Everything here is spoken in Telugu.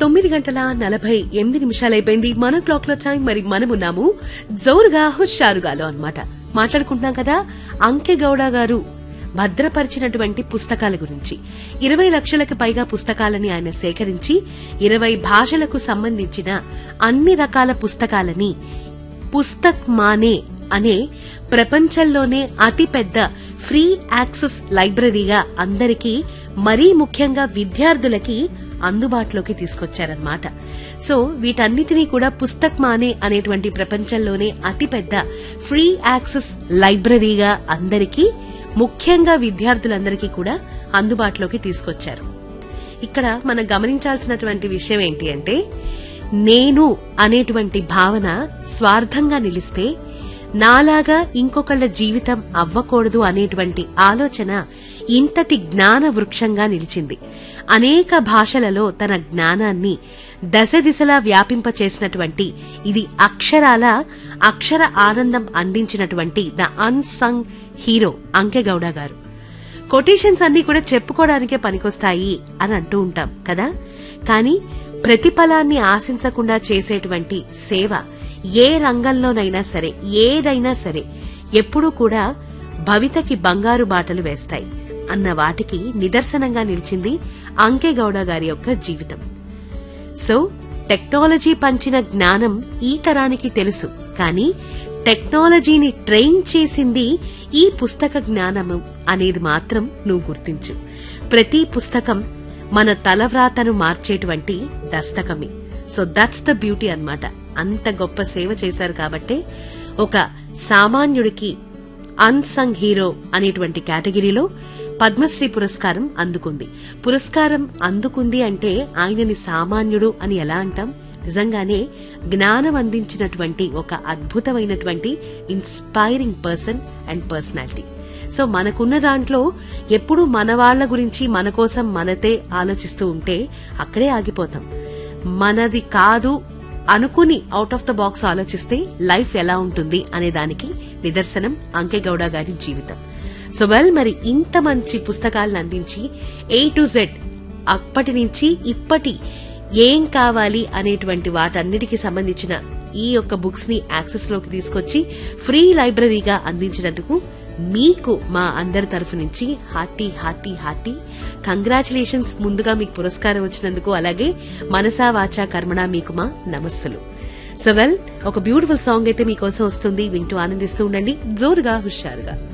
తొమ్మిది గంటల నలభై ఎనిమిది నిమిషాలైపోయింది మన క్లాక్ లో టైం మరి మనమున్నాము జోరుగా హుషారుగాలో అన్నమాట మాట్లాడుకుంటున్నాం కదా అంకె గౌడ గారు భద్రపరిచినటువంటి పుస్తకాల గురించి ఇరవై లక్షలకు పైగా పుస్తకాలని ఆయన సేకరించి ఇరవై భాషలకు సంబంధించిన అన్ని రకాల పుస్తకాలని పుస్తక్ మానే అనే ప్రపంచంలోనే అతిపెద్ద ఫ్రీ యాక్సెస్ లైబ్రరీగా అందరికీ మరీ ముఖ్యంగా విద్యార్థులకి అందుబాటులోకి తీసుకొచ్చారన్నమాట సో వీటన్నిటినీ కూడా పుస్తక్ మానే అనేటువంటి ప్రపంచంలోనే అతిపెద్ద ఫ్రీ యాక్సెస్ లైబ్రరీగా అందరికీ ముఖ్యంగా విద్యార్థులందరికీ కూడా అందుబాటులోకి తీసుకొచ్చారు ఇక్కడ మనం గమనించాల్సినటువంటి విషయం ఏంటి అంటే నేను అనేటువంటి భావన స్వార్థంగా నిలిస్తే నాలాగా ఇంకొకళ్ళ జీవితం అవ్వకూడదు అనేటువంటి ఆలోచన ఇంతటి జ్ఞాన వృక్షంగా నిలిచింది అనేక భాషలలో తన జ్ఞానాన్ని దశ దిశలా వ్యాపింపచేసినటువంటి ఇది అక్షరాల అక్షర ఆనందం అందించినటువంటి ద అన్సంగ్ హీరో అంకెగౌడ గారు కొటేషన్స్ అన్ని కూడా చెప్పుకోవడానికే పనికొస్తాయి అని అంటూ ఉంటాం కదా కానీ ప్రతిఫలాన్ని ఆశించకుండా చేసేటువంటి సేవ ఏ రంగంలోనైనా సరే ఏదైనా సరే ఎప్పుడూ కూడా భవితకి బంగారు బాటలు వేస్తాయి అన్న వాటికి నిదర్శనంగా నిలిచింది అంకెగౌడ గారి యొక్క జీవితం సో టెక్నాలజీ పంచిన జ్ఞానం ఈ తరానికి తెలుసు కానీ టెక్నాలజీని ట్రైన్ చేసింది ఈ పుస్తక జ్ఞానము అనేది మాత్రం నువ్వు గుర్తించు ప్రతి పుస్తకం మన తలవ్రాతను మార్చేటువంటి దస్తకమే సో దట్స్ ద బ్యూటీ అన్నమాట అంత గొప్ప సేవ చేశారు కాబట్టే ఒక సామాన్యుడికి అన్సంగ్ హీరో అనేటువంటి కేటగిరీలో పద్మశ్రీ పురస్కారం అందుకుంది పురస్కారం అందుకుంది అంటే ఆయనని సామాన్యుడు అని ఎలా అంటాం నిజంగానే జ్ఞానం అందించినటువంటి ఒక అద్భుతమైనటువంటి inspiring person and personality so మనకున్న దాంట్లో ఎప్పుడు మన వాళ్ల గురించి మన కోసం మనతే ఆలోచిస్తూ ఉంటే అక్కడే ఆగిపోతాం మనది కాదు అనుకుని అవుట్ ఆఫ్ ద బాక్స్ ఆలోచిస్తే లైఫ్ ఎలా ఉంటుంది అనే దానికి నిదర్శనం అంకెగౌడ గారి జీవితం సో వెల్ మరి ఇంత మంచి పుస్తకాలను అందించి ఏ టు జెడ్ అప్పటి నుంచి ఇప్పటి ఏం కావాలి అనేటువంటి వాటన్నిటికి సంబంధించిన ఈ యొక్క బుక్స్ ని యాక్సెస్ లోకి తీసుకొచ్చి ఫ్రీ లైబ్రరీగా అందించినందుకు మీకు మా అందరి తరఫు నుంచి హార్టీ హార్టీ హార్టీ కంగ్రాచులేషన్స్ ముందుగా మీకు పురస్కారం వచ్చినందుకు అలాగే మనసా వాచా కర్మణ మీకు మా నమస్సులు సో వెల్ ఒక బ్యూటిఫుల్ సాంగ్ అయితే మీకోసం వస్తుంది వింటూ ఆనందిస్తూ ఉండండి జోరుగా హుషారుగా